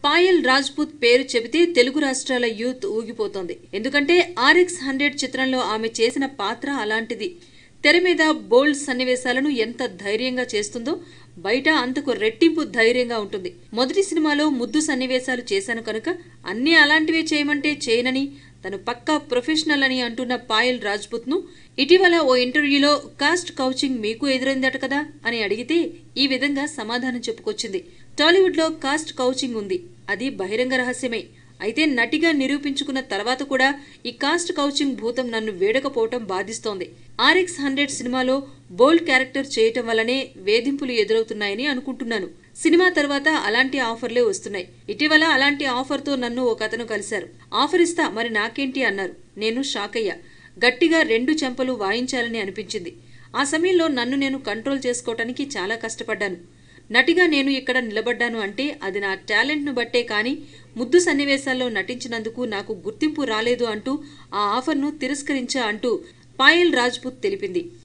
పాయల్ రాజ్పూత్ పేరు చెబితే తెలుగు రాష్ట్రాల యూత్ ఊగిపోతోంది ఎందుకంటే ఆర్ఎక్స్ హండ్రెడ్ చిత్రంలో ఆమె చేసిన పాత్ర అలాంటిది తెర మీద బోల్డ్ సన్నివేశాలను ఎంత ధైర్యంగా చేస్తుందో బయట అంతకు రెట్టింపు ధైర్యంగా ఉంటుంది మొదటి సినిమాలో ముద్దు సన్నివేశాలు చేశాను కనుక అన్నీ అలాంటివే చేయమంటే చేయనని తను పక్కా ప్రొఫెషనల్ అని అంటున్న పాయల్ రాజ్పుత్ ను ఇటీవల ఓ ఇంటర్వ్యూలో కాస్ట్ కౌచింగ్ మీకు ఎదురైందట కదా అని అడిగితే ఈ విధంగా సమాధానం చెప్పుకొచ్చింది టాలీవుడ్ లో కాస్ట్ కౌచింగ్ ఉంది అది బహిరంగ రహస్యమే అయితే నటిగా నిరూపించుకున్న తర్వాత కూడా ఈ కాస్ట్ కౌచింగ్ భూతం నన్ను వేడకపోవటం బాధిస్తోంది ఆర్ఎక్స్ హండ్రెడ్ సినిమాలో బోల్డ్ క్యారెక్టర్ చేయటం వల్లనే వేధింపులు ఎదురవుతున్నాయని అనుకుంటున్నాను సినిమా తర్వాత అలాంటి ఆఫర్లే వస్తున్నాయి ఇటీవల అలాంటి ఆఫర్తో నన్ను ఒక అతను కలిశారు ఆఫర్ ఇస్తా మరి నాకేంటి అన్నారు నేను షాక్ అయ్యా గట్టిగా రెండు చెంపలు వాయించాలని అనిపించింది ఆ సమయంలో నన్ను నేను కంట్రోల్ చేసుకోవటానికి చాలా కష్టపడ్డాను నటిగా నేను ఇక్కడ నిలబడ్డాను అంటే అది నా టాలెంట్ను బట్టే కానీ ముద్దు సన్నివేశాల్లో నటించినందుకు నాకు గుర్తింపు రాలేదు అంటూ ఆ ఆఫర్ను తిరస్కరించా అంటూ పాయల్ రాజ్పుత్ తెలిపింది